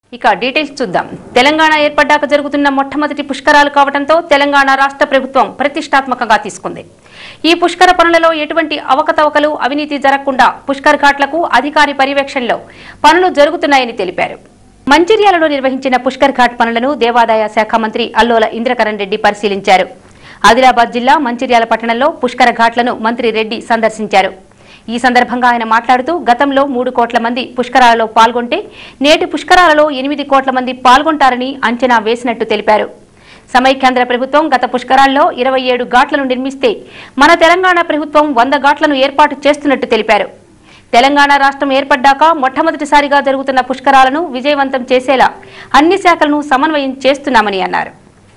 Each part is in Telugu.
ఇక డీటెయిల్స్ చూద్దాం తెలంగాణ ఏర్పడ్డాక జరుగుతున్న మొట్టమొదటి పుష్కరాలు కావడంతో తెలంగాణ రాష్ట్ర ప్రభుత్వం ప్రతిష్టాత్మకంగా తీసుకుంది ఈ పుష్కర పనులలో ఎటువంటి అవకతవకలు అవినీతి జరగకుండా పుష్కర్ ఘాట్లకు అధికారి పర్యవేక్షణలో పనులు జరుగుతున్నాయని తెలిపారు మంచిర్యాలలో నిర్వహించిన పుష్కర్ ఘాట్ పనులను దేవాదాయ శాఖ మంత్రి అల్లోల ఇంద్రకరణ్ రెడ్డి పరిశీలించారు ఆదిలాబాద్ జిల్లా మంచిర్యాల పట్టణంలో పుష్కర ఘాట్లను మంత్రి రెడ్డి సందర్శించారు ఈ సందర్భంగా ఆయన మాట్లాడుతూ గతంలో మూడు కోట్ల మంది పుష్కరాలలో పాల్గొంటే నేటి పుష్కరాలలో ఎనిమిది కోట్ల మంది పాల్గొంటారని అంచనా వేసినట్టు తెలిపారు సమైక్యాంధ్ర ప్రభుత్వం గత పుష్కరాల్లో ఇరవై ఏడు ఘాట్లను నిర్మిస్తే మన తెలంగాణ ప్రభుత్వం వంద ఘాట్లను ఏర్పాటు చేస్తున్నట్టు తెలిపారు తెలంగాణ రాష్ట్రం ఏర్పడ్డాక మొట్టమొదటిసారిగా జరుగుతున్న పుష్కరాలను విజయవంతం చేసేలా అన్ని శాఖలను సమన్వయం చేస్తున్నామని అన్నారు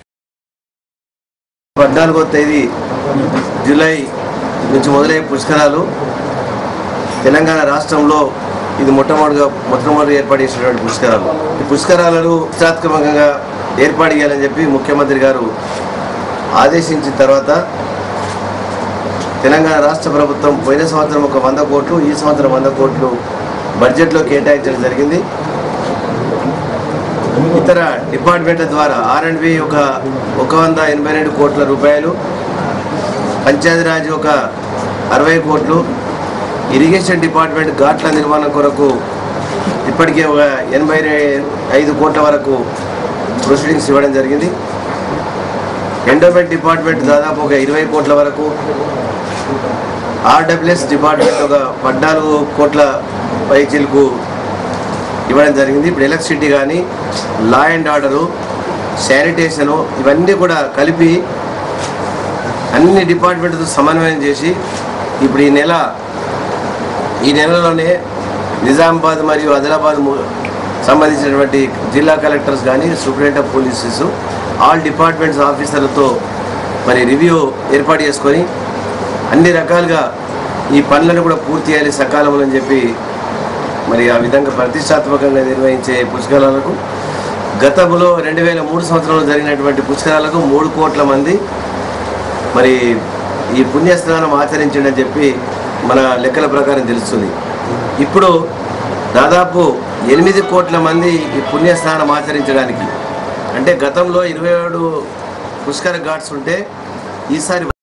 పద్నాలుగో తేదీ జూలై నుంచి మొదలయ్యే పుష్కరాలు తెలంగాణ రాష్ట్రంలో ఇది మొట్టమొదటిగా మొట్టమొదటి ఏర్పాటు చేసినటువంటి పుష్కరాలు ఈ పుష్కరాలను ప్రతిష్టాత్మకంగా ఏర్పాటు చేయాలని చెప్పి ముఖ్యమంత్రి గారు ఆదేశించిన తర్వాత తెలంగాణ రాష్ట్ర ప్రభుత్వం పోయిన సంవత్సరం ఒక వంద కోట్లు ఈ సంవత్సరం వంద కోట్లు బడ్జెట్లో కేటాయించడం జరిగింది ఇతర డిపార్ట్మెంట్ల ద్వారా ఆర్ అండ్ బి ఒక ఒక వంద ఎనభై రెండు కోట్ల రూపాయలు పంచాయతీరాజ్ ఒక అరవై కోట్లు ఇరిగేషన్ డిపార్ట్మెంట్ ఘాట్ల నిర్మాణం కొరకు ఇప్పటికే ఒక ఎనభై రే- ఐదు కోట్ల వరకు ప్రొసీడింగ్స్ ఇవ్వడం జరిగింది ఎండోమెంట్ డిపార్ట్మెంట్ దాదాపు ఒక ఇరవై కోట్ల వరకు ఆర్డబ్ల్యూఎస్ డిపార్ట్మెంట్ ఒక పద్నాలుగు కోట్ల పైచీలకు ఇవ్వడం జరిగింది ఇప్పుడు ఎలక్ట్రిసిటీ కానీ లా అండ్ ఆర్డరు శానిటేషను ఇవన్నీ కూడా కలిపి అన్ని డిపార్ట్మెంట్తో సమన్వయం చేసి ఇప్పుడు ఈ నెల ఈ నెలలోనే నిజామాబాద్ మరియు ఆదిలాబాద్ ము- సంబంధించినటువంటి జిల్లా కలెక్టర్స్ కానీ superintendent of polices all departments ఆఫీసర్లతో మరి రివ్యూ ఏర్పాటు చేసుకొని అన్ని రకాలుగా ఈ పనులను కూడా పూర్తి చేయాలి సకాలంలో అని చెప్పి మరి ఆ విధంగా ప్రతిష్టాత్మకంగా నిర్వహించే పుష్కరాలకు గతంలో రెండు వేల మూడు సంవత్సరంలో జరిగినటువంటి పుష్కరాలకు మూడు కోట్ల మంది మరి ఈ పుణ్యస్నానం ఆచరించండి చెప్పి మన లెక్కల ప్రకారం తెలుస్తుంది ఇప్పుడు దాదాపు ఎనిమిది కోట్ల మంది ఈ పుణ్యస్నానం ఆచరించడానికి అంటే గతంలో ఇరవై ఏడు పుష్కర ఘాట్స్ ఉంటే ఈసారి